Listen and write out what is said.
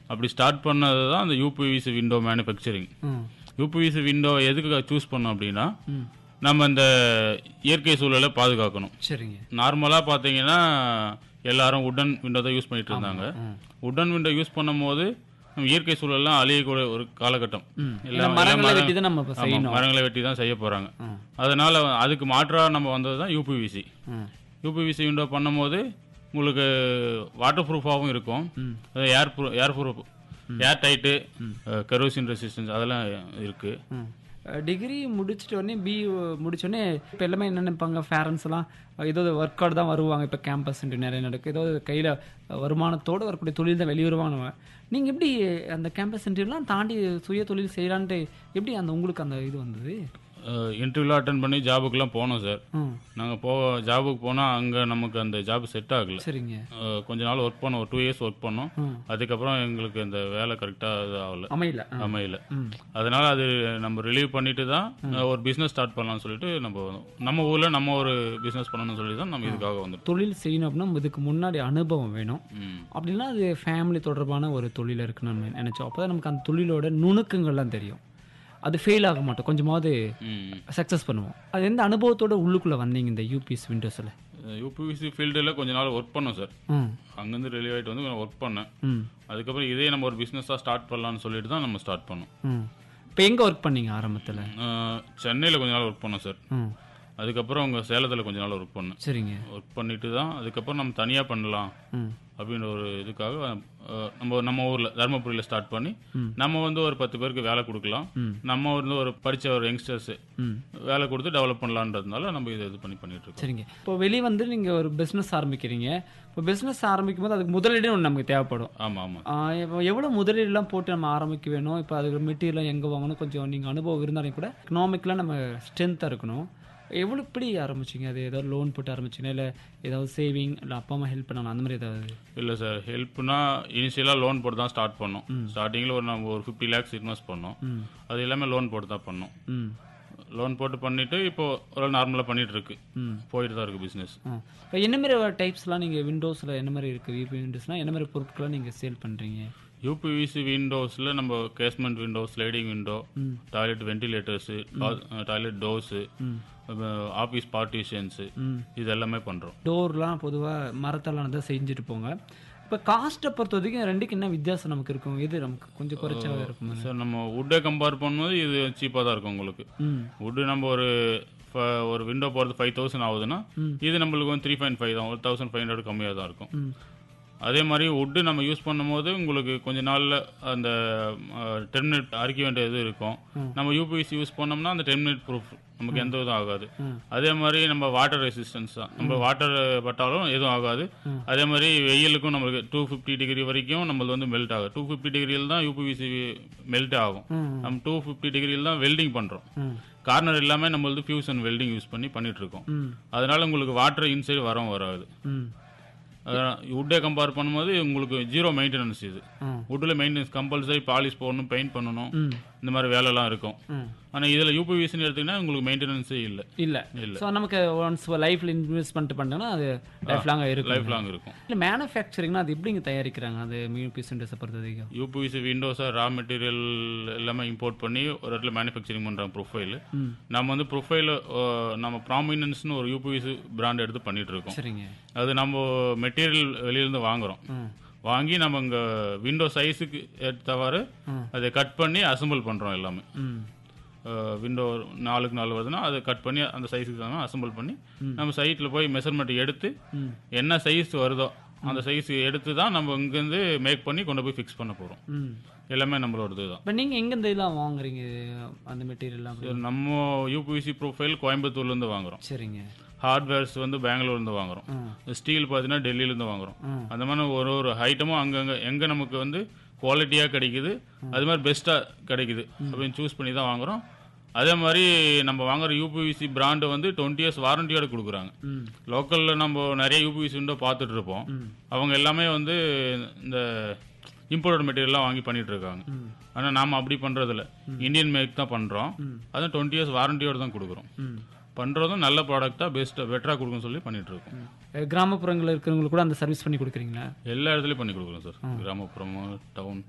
அப்படி ஸ்டார்ட் பண்ணது தான் அந்த யூபிவிசி விண்டோ மேனுஃபேக்சரிங் ம் யூபிவிசி விண்டோ எதுக்கு சூஸ் பண்ணோம் அப்படின்னா ம் நம்ம இந்த இயற்கை சூழலை பாதுகாக்கணும் சரிங்க நார்மலாக பார்த்தீங்கன்னா எல்லாரும் உடன் விண்டோ தான் யூஸ் பண்ணிட்டு இருந்தாங்க ம் உடன் விண்டோ யூஸ் பண்ணும்போது நம்ம இயற்கை சூழல்லாம் அழியக்கூடிய ஒரு காலகட்டம் ம் எல்லா- ஏன்னா எல்லா மரங்களை மரம்- வெட்டி தான் நம்ம இப்போ ஆமா, செய்யணும் மரங்களை வெட்டி தான் செய்ய போறாங்க ம் அதனால அதுக்கு மாற்றா நம்ம வந்தது தான் யூபிவிசி ம் யூபிவிசி விண்டோ பண்ணும்போது உங்களுக்கு வாட்டர் ப்ரூஃபாகவும் இருக்கும் ம் air pru air proof air tight kerosene resistance அதெல்லாம் இருக்கு ம் டிகிரி முடிச்சிட்ட உடனே பி முடிச்சோடனே இப்போ எல்லாமே என்ன நினைப்பாங்க பேரண்ட்ஸ் எல்லாம் ஏதோ ஒர்க் அவுட் தான் வருவாங்க இப்போ கேம்பஸ் நிறைய நடக்கும் ஏதோ கையில் வருமானத்தோடு வரக்கூடிய தொழில் தான் வெளியே வருவாங்க நீங்கள் எப்படி அந்த கேம்பஸ் இன்டர்வியூலாம் தாண்டி சுய தொழில் செய்யலான்ட்டு எப்படி அந்த உங்களுக்கு அந்த இது வந்தது இன்டர்வியூலாம் அட்டன் பண்ணி ஜாபுக்குலாம் போனோம் சார் ம் நாங்கள் போ ஜாபுக்கு போனால் அங்கே நமக்கு அந்த ஜாப் செட் ஆகல சரிங்க அஹ், கொஞ்ச நாள் ஒர்க் பண்ணோம் ஒரு டூ இயர்ஸ் ஒர்க் பண்ணோம் ம் அதுக்கப்புறம் எங்களுக்கு அந்த வேலை கரெக்டாக இது ஆகல அமையல ஆ. அமையல ம் அதனால அது நம்ம ரிலீவ் பண்ணிட்டு தான் அஹ், ஒரு பிஸ்னஸ் ஸ்டார்ட் பண்ணலாம்னு சொல்லிட்டு நம்ம வந்தோம். நம்ம ஊரில் நம்ம ஒரு பிஸ்னஸ் பண்ணணும்னு சொல்லி தான் நம்ம இதுக்காக வந்துட்டோம் தொழில் செய்யணும் அப்படின்னா இதுக்கு முன்னாடி அனுபவம் வேணும் ம் அப்படின்னா அது ஃபேமிலி தொடர்பான ஒரு தொழில் இருக்குன்னு நம்ம நினச்சோம் அப்போ தான் நமக்கு அந்த தொழிலோட நுணுக்கங்கள்லாம் தெரியும் அது ஃபெயில் ஆக மாட்டோம் கொஞ்சமாவது ம் சக்ஸஸ் பண்ணுவோம் அது எந்த அனுபவத்தோட உள்ளுக்குள்ளே வந்தீங்க இந்த யூபிஎஸ் விண்டோஸில் யூபிவிசி ஃபீல்டில் கொஞ்ச நாள் ஒர்க் பண்ணோம் சார் ம் அங்கேருந்து ரிலீவ் ஆகிட்டு வந்து ஒர்க் பண்ணேன் ம் அதுக்கப்புறம் இதே நம்ம ஒரு பிஸ்னஸாக ஸ்டார்ட் பண்ணலாம்னு சொல்லிட்டு தான் நம்ம ஸ்டார்ட் பண்ணோம் ம் இப்போ எங்கே ஒர்க் பண்ணீங்க ஆரம்பத்தில் சென்னையில் கொஞ்ச நாள் ஒர்க் பண்ணோம் சார் ம் அதுக்கப்புறம் அங்கே சேலத்தில் கொஞ்ச நாள் ஒர்க் பண்ணேன் சரிங்க ஒர்க் பண்ணிட்டு தான் அதுக்கப்புறம் நம்ம தனியாக பண்ணலாம் ம் அப்படின்ற ஒரு இதுக்காக அஹ், நம்ம நம்ம ஊரில் தருமபுரியில் ஸ்டார்ட் பண்ணி ம். நம்ம வந்து ஒரு பத்து பேருக்கு வேலை கொடுக்கலாம் ம் நம்ம வந்து ஒரு படித்த ஒரு யங்ஸ்டர்ஸ் ம் வேலை கொடுத்து டெவலப் பண்ணலான்றதுனால நம்ம இதை இது பண்ணி பண்ணிட்டு இருக்கோம் சரிங்க இப்போ வெளியே வந்து நீங்கள் ஒரு பிஸ்னஸ் ஆரம்பிக்கிறீங்க இப்போ பிஸ்னஸ் ஆரம்பிக்கும் போது அதுக்கு முதலீடு ஒன்று நமக்கு தேவைப்படும் ஆமாம் ஆமாம் ஆ, இப்போ எவ்வளோ முதலீடுலாம் போட்டு நம்ம ஆரம்பிக்க வேணும் இப்போ அதுக்கு மெட்டீரியல் எங்கே வாங்கணும் கொஞ்சம் நீங்கள் அனுபவம் இருந்தாலும் கூட எக்கனாமிக்கலாக நம்ம ஸ்ட்ரென்த்தாக இருக்கணும் எவ்வளோ இப்படி ஆரம்பிச்சிங்க அது ஏதாவது லோன் போட்டு ஆரம்பிச்சிங்க இல்லை ஏதாவது சேவிங் இல்லை அப்பா அம்மா ஹெல்ப் பண்ணணும் அந்த மாதிரி ஏதாவது இல்லை சார் ஹெல்ப்னா இனிஷியலாக லோன் போட்டு தான் ஸ்டார்ட் பண்ணோம் ஸ்டார்டிங்கில் ஒரு நம்ம ஒரு ஃபிஃப்டி லேக்ஸ் இன்வெஸ்ட் பண்ணோம் ம் அது எல்லாமே லோன் போட்டு தான் பண்ணோம் ம் லோன் போட்டு பண்ணிட்டு இப்போ ஒரு நார்மலாக பண்ணிட்டு இருக்கு ம் போயிட்டு தான் இருக்கு பிஸ்னஸ் ஆ இப்போ என்ன மாதிரி டைப்ஸ்லாம் நீங்கள் விண்டோஸில் என்ன மாதிரி இருக்குது விபி விண்டோஸ்லாம் என்ன மாதிரி பொருட்கள்லாம் நீங்கள் சேல் பண்ணுறீங்க யூபிவிசி விண்டோஸில் நம்ம கேஸ்மெண்ட் விண்டோ ஸ்லைடிங் விண்டோ ம் டாய்லெட் வென்டிலேட்டர்ஸு டாய்லெட் டோர்ஸு ம் ஆஃபீஸ் பார்ட்டிஷன்ஸு ம் இது எல்லாமே பண்ணுறோம் டோர்லாம் பொதுவாக மரத்தாலான தான் செஞ்சுட்டு போங்க இப்போ காஸ்ட்டை பொறுத்த வரைக்கும் ரெண்டுக்கு என்ன வித்தியாசம் நமக்கு இருக்கும் எது நமக்கு கொஞ்சம் குறைச்சா இருக்கும் சார் நம்ம வுட்டை கம்பேர் பண்ணும்போது இது சீப்பாக தான் இருக்கும் உங்களுக்கு ம் வுட்டு நம்ம ஒரு ஃப- ஒரு விண்டோ போகிறது ஃபைவ் தௌசண்ட் ஆகுதுன்னா ம். இது நம்மளுக்கு வந்து த்ரீ பாயிண்ட் ஃபைவ் தான் ஒரு தௌசண்ட் ஃபைவ் ஹண்ட்ரட் கம்மியாக தான் இருக்கும் ம் அதே மாதிரி வுட்டு நம்ம யூஸ் பண்ணும்போது உங்களுக்கு கொஞ்ச நாளில் அந்த டென் மினிட் அரிக்க வேண்டிய இது இருக்கும் ம். நம்ம யூபிஎஸ் யூஸ் பண்ணோம்னா அந்த டென் மினிட் ப்ரூஃப் நமக்கு எந்த இதுவும் ஆகாது ம். அதே மாதிரி நம்ம வாட்டர் ரெசிஸ்டன்ஸ் தான் நம்ம வாட்டர் பட்டாலும் எதுவும் ஆகாது அதே மாதிரி வெயிலுக்கும் நம்மளுக்கு டூ ஃபிஃப்டி டிகிரி வரைக்கும் நம்மளுக்கு வந்து மெல்ட் ஆகும் டூ ஃபிஃப்டி டிகிரியில் தான் யூபிவிசி மெல்ட் ஆகும் ம் நம்ம டூ ஃபிஃப்டி டிகிரியில் தான் வெல்டிங் பண்ணுறோம் ம் கார்னர் எல்லாமே நம்ம வந்து ஃபியூசன் வெல்டிங் யூஸ் பண்ணி பண்ணிட்டு இருக்கோம் ம் அதனால உங்களுக்கு வாட்டர் இன்சைடு வரவும் வராது ம் வுட்டை கம்பேர் பண்ணும்போது உங்களுக்கு ஜீரோ மெயின்டெனன்ஸ் இது ம் வுட்டில் மெயின்டெனன்ஸ் கம்பல்சரி பாலிஷ் போடணும் பெயிண்ட் பண்ணணும் ம் இந்த மாதிரி வேலைலாம் இருக்கும் ம் ஆனால் இதில் யூபிவிசின்னு எடுத்தீங்கன்னா உங்களுக்கு மெயின்டெனன்ஸே இல்லை இல்லை இல்ல. ஸோ நமக்கு ஒன்ஸ் லைஃப்பில் இன்வெஸ்ட்மெண்ட் பண்ணிட்டோம்னா அது லைஃப் லாங்காக இருக்கும் லைஃப் லாங் இருக்கும் இல்லை மேனுஃபேக்சரிங்னா அது எப்படிங்க தயாரிக்கிறாங்க அது மியூ பீசன்டஸை பொறுத்த வரைக்கும் யூபிவிசி விண்டோஸை ரா மெட்டீரியல் எல்லாமே இம்போர்ட் பண்ணி ஒரு இடத்துல மேனுஃபேக்சரிங் பண்ணுறாங்க ப்ரொஃபைல் ம் நம்ம வந்து ப்ரொஃபைல் நம்ம ப்ராமினன்ஸ்னு ஒரு யூபிவிசி பிராண்ட் எடுத்து பண்ணிட்டு இருக்கோம் சரிங்க அது நம்ம மெட்டீரியல் வெளியிலேருந்து வாங்குறோம் ம் வாங்கி நம்ம இங்கே விண்டோ சைஸுக்கு ஏற்றவாறு ம். அதை கட் பண்ணி அசெம்பிள் பண்ணுறோம் எல்லாமே ம் விண்டோ நாலுக்கு நாலு வருதுன்னா அதை கட் பண்ணி அந்த சைஸுக்கு தான் அசெம்பிள் பண்ணி நம்ம சைட்டில் போய் மெஷர்மெண்ட் எடுத்து ம் என்ன சைஸ் வருதோ அந்த சைஸ் எடுத்து தான் நம்ம இங்கேருந்து மேக் பண்ணி கொண்டு போய் ஃபிக்ஸ் பண்ண போகிறோம் ம் எல்லாமே நம்மளோட இதுதான் இப்போ நீங்கள் எங்கே இந்த இதெல்லாம் வாங்குறீங்க அந்த மெட்டீரியல்லாம் சரி, நம்ம யூபிவிசி ப்ரொஃபைல் கோயம்புத்தூர்லேருந்து வாங்குறோம் சரிங்க ஹார்ட்வேர்ஸ் வந்து பெங்களூர்லேருந்து வாங்குறோம் ம் ஸ்டீல் பார்த்தீங்கன்னா டெல்லியிலேருந்து வாங்குறோம் ம் அந்த மாதிரி ஒரு ஒரு ஐட்டமும் அங்கங்கே எங்கே நமக்கு வந்து குவாலிட்டியாக கிடைக்குது அது மாதிரி பெஸ்ட்டாக கிடைக்குது அப்படின்னு சூஸ் பண்ணி தான் வாங்குறோம் அதே மாதிரி நம்ம வாங்குற யூபிவிசி பிராண்டு வந்து டுவெண்ட்டி இயர்ஸ் வாரண்டியோட கொடுக்குறாங்க ம் லோக்கலில் நம்ம நிறைய யூபிவிசி விண்டோ பார்த்துட்டு இருப்போம் ம் அவங்க எல்லாமே வந்து இந்த இம்போர்ட் மெட்டீரியல்லாம் வாங்கி பண்ணிட்டு இருக்காங்க ம் ஆனால் நாம அப்படி பண்றதில்ல இந்தியன் மேக் தான் பண்ணுறோம் ம். அதுவும் டுவெண்ட்டி இயர்ஸ் வாரண்டியோட தான் கொடுக்குறோம் ம் பண்ணுறதும் நல்ல ப்ராடக்டாக பெஸ்ட்டாக பெட்டராக கொடுக்குன்னு சொல்லி பண்ணிட்டு இருக்கோம் அஹ் கிராமப்புறங்களில் இருக்கிறவங்களுக்கு கூட அந்த சர்வீஸ் பண்ணி கொடுக்குறீங்களா எல்லா இடத்துலையும் பண்ணி கொடுக்குறோம் சார் கிராமப்புறம் டவுன்